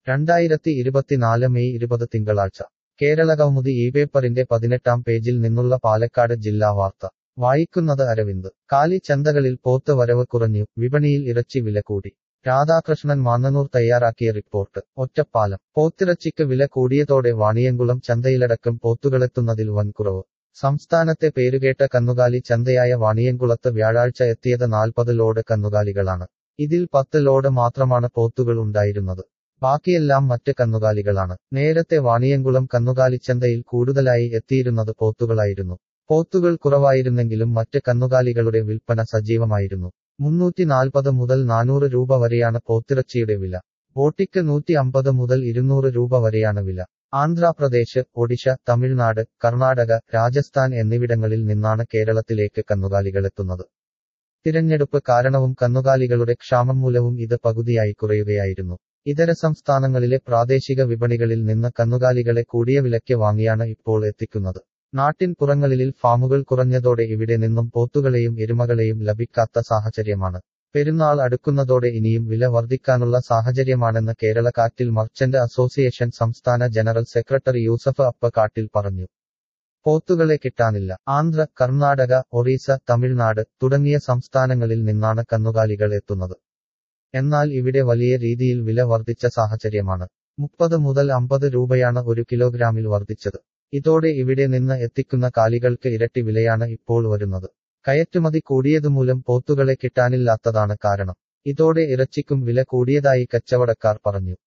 രണ്ടായിരത്തി ഇരുപത്തിനാല് മെയ് ഇരുപത് തിങ്കളാഴ്ച കേരള കൗമുദി ഈ പേപ്പറിന്റെ പതിനെട്ടാം പേജിൽ നിന്നുള്ള പാലക്കാട് ജില്ലാ വാർത്ത വായിക്കുന്നത് അരവിന്ദ് കാലി ചന്തകളിൽ പോത്ത് വരവ് കുറഞ്ഞു വിപണിയിൽ ഇറച്ചി വില കൂടി രാധാകൃഷ്ണൻ മാന്നനൂർ തയ്യാറാക്കിയ റിപ്പോർട്ട് ഒറ്റപ്പാലം പോത്തിറച്ചിക്ക് വില കൂടിയതോടെ വാണിയംകുളം ചന്തയിലടക്കം പോത്തുകളെത്തുന്നതിൽ വൻകുറവ് സംസ്ഥാനത്തെ പേരുകേട്ട കന്നുകാലി ചന്തയായ വാണിയംകുളത്ത് വ്യാഴാഴ്ച എത്തിയത് നാൽപ്പത് ലോഡ് കന്നുകാലികളാണ് ഇതിൽ പത്ത് ലോഡ് മാത്രമാണ് പോത്തുകൾ ഉണ്ടായിരുന്നത് ബാക്കിയെല്ലാം മറ്റ് കന്നുകാലികളാണ് നേരത്തെ വാണിയംകുളം കന്നുകാലിച്ചന്തയിൽ കൂടുതലായി എത്തിയിരുന്നത് പോത്തുകളായിരുന്നു പോത്തുകൾ കുറവായിരുന്നെങ്കിലും മറ്റ് കന്നുകാലികളുടെ വിൽപ്പന സജീവമായിരുന്നു മുന്നൂറ്റി നാൽപ്പത് മുതൽ നാനൂറ് രൂപ വരെയാണ് പോത്തിറച്ചിയുടെ വില ബോട്ടിക്ക് നൂറ്റി അമ്പത് മുതൽ ഇരുന്നൂറ് രൂപ വരെയാണ് വില ആന്ധ്രാപ്രദേശ് ഒഡീഷ തമിഴ്നാട് കർണാടക രാജസ്ഥാൻ എന്നിവിടങ്ങളിൽ നിന്നാണ് കേരളത്തിലേക്ക് കന്നുകാലികളെത്തുന്നത് തിരഞ്ഞെടുപ്പ് കാരണവും കന്നുകാലികളുടെ ക്ഷാമം മൂലവും ഇത് പകുതിയായി കുറയുകയായിരുന്നു ഇതര സംസ്ഥാനങ്ങളിലെ പ്രാദേശിക വിപണികളിൽ നിന്ന് കന്നുകാലികളെ കൂടിയ വിലയ്ക്ക് വാങ്ങിയാണ് ഇപ്പോൾ എത്തിക്കുന്നത് നാട്ടിൻ പുറങ്ങളിലിൽ ഫാമുകൾ കുറഞ്ഞതോടെ ഇവിടെ നിന്നും പോത്തുകളെയും എരുമകളെയും ലഭിക്കാത്ത സാഹചര്യമാണ് പെരുന്നാൾ അടുക്കുന്നതോടെ ഇനിയും വില വർദ്ധിക്കാനുള്ള സാഹചര്യമാണെന്ന് കേരള കാറ്റിൽ മർച്ചന്റ് അസോസിയേഷൻ സംസ്ഥാന ജനറൽ സെക്രട്ടറി യൂസഫ് അപ്പക്കാട്ടിൽ പറഞ്ഞു പോത്തുകളെ കിട്ടാനില്ല ആന്ധ്ര കർണാടക ഒറീസ തമിഴ്നാട് തുടങ്ങിയ സംസ്ഥാനങ്ങളിൽ നിന്നാണ് കന്നുകാലികൾ എത്തുന്നത് എന്നാൽ ഇവിടെ വലിയ രീതിയിൽ വില വർദ്ധിച്ച സാഹചര്യമാണ് മുപ്പത് മുതൽ അമ്പത് രൂപയാണ് ഒരു കിലോഗ്രാമിൽ വർദ്ധിച്ചത് ഇതോടെ ഇവിടെ നിന്ന് എത്തിക്കുന്ന കാലികൾക്ക് ഇരട്ടി വിലയാണ് ഇപ്പോൾ വരുന്നത് കയറ്റുമതി കൂടിയതുമൂലം പോത്തുകളെ കിട്ടാനില്ലാത്തതാണ് കാരണം ഇതോടെ ഇറച്ചിക്കും വില കൂടിയതായി കച്ചവടക്കാർ പറഞ്ഞു